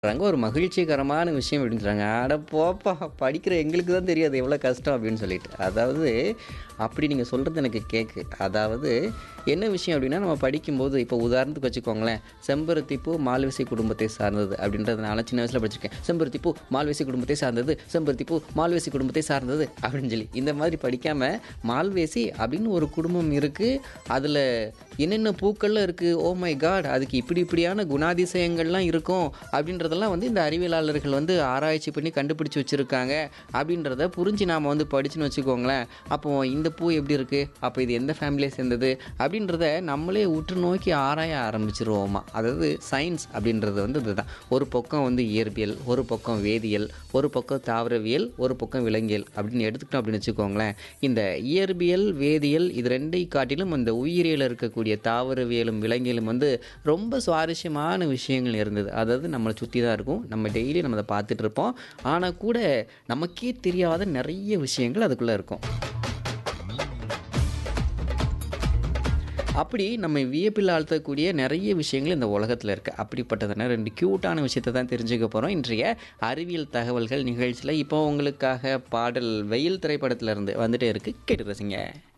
அங்க ஒரு மகிழ்ச்சிகரமான விஷயம் அப்படின்னு சொல்றாங்க. அட போப்பா! படிக்கிற எங்களுக்கு தான் தெரியும் அது எவ்வளோ கஷ்டம் அப்படின்னு சொல்லிட்டு. அதாவது அப்படி நீங்க சொல்றது எனக்கு கேக்கு. அதாவது என்ன விஷயம் அப்படின்னா, நம்ம படிக்கும்போது இப்போ உதாரணத்துக்கு வச்சுக்கோங்களேன், "செம்பருத்தி பூ மால்வேசி குடும்பத்தை சார்ந்தது" அப்படின்றத நான்லாம் சின்ன வயசுல படிச்சிருக்கேன். "செம்பருத்தி பூ மால்வேசி குடும்பத்தை சார்ந்தது, செம்பருத்தி பூ மால்வேசி குடும்பத்தை சார்ந்தது" அப்படின்னு சொல்லி. இந்த மாதிரி படிக்காம, மால்வேசி அப்படின்னு ஒரு குடும்பம் இருக்கு. அதுல என்னென்ன பூக்கள்லாம் இருக்கு. Oh my God! அதுக்கு இப்படி இப்படியான குணாதிசயங்கள்லாம் இருக்கும். அப்படின்றதெல்லாம் வந்து இந்த அறிவியலாளர்கள் வந்து ஆராய்ச்சி பண்ணி கண்டுபிடிச்சு வச்சிருக்காங்க. அப்படின்றத புரிஞ்சு நாம வந்து படிச்சோன்னு வச்சுக்கோங்களேன், அப்போ இந்த பூ எப்படி இருக்கு? அப்போ இது எந்த ஃபேமிலிய சேர்ந்தது? அப்படின்றத நம்மளே உற்று நோக்கி ஆராய ஆரம்பிச்சுருவோமா. அதாவது சயின்ஸ் அப்படின்றது வந்து இதுதான். ஒரு பக்கம் வந்து இயற்பியல், ஒரு பக்கம் வேதியியல், ஒரு பக்கம் தாவரவியல், ஒரு பக்கம் விலங்கியல் அப்படின்னு எடுத்துக்கிட்டோம் அப்படின்னு வச்சுக்கோங்களேன், இந்த இயற்பியல், வேதியியல் இது 2ஐ காட்டிலும் இந்த உயிரியல்ல இருக்கக்கூடிய தாவரவியலும், விலங்கியலும் வந்து ரொம்ப சுவாரஸ்யமான விஷயங்கள் இருந்தது. அதாவது நம்மள சுத்தி தான் இருக்கும். நம்ம டெய்லி நம்ம அத பார்த்துட்டு இருப்போம். ஆனா கூட நமக்கே தெரியாத நெறைய விஷயங்கள் அதுக்குள்ள இருக்கும். அப்படி நம்மை வியப்பில் ஆழ்த்தக்கூடிய நெறைய விஷயங்கள் இந்த உலகத்துல இருக்கு. அப்படிப்பட்டதான 2 கியூட்டான விஷயத்த தான் தெரிஞ்சுக்க போறோம். இன்றைய அறிவியல் தகவல்கள் நிகழ்ச்சியில இப்போ உங்களுக்காக பாடல் "வெயில்" திரைப்படத்திலிருந்து வந்துட்டே இருக்கு. கேட்டு ரசிங்க.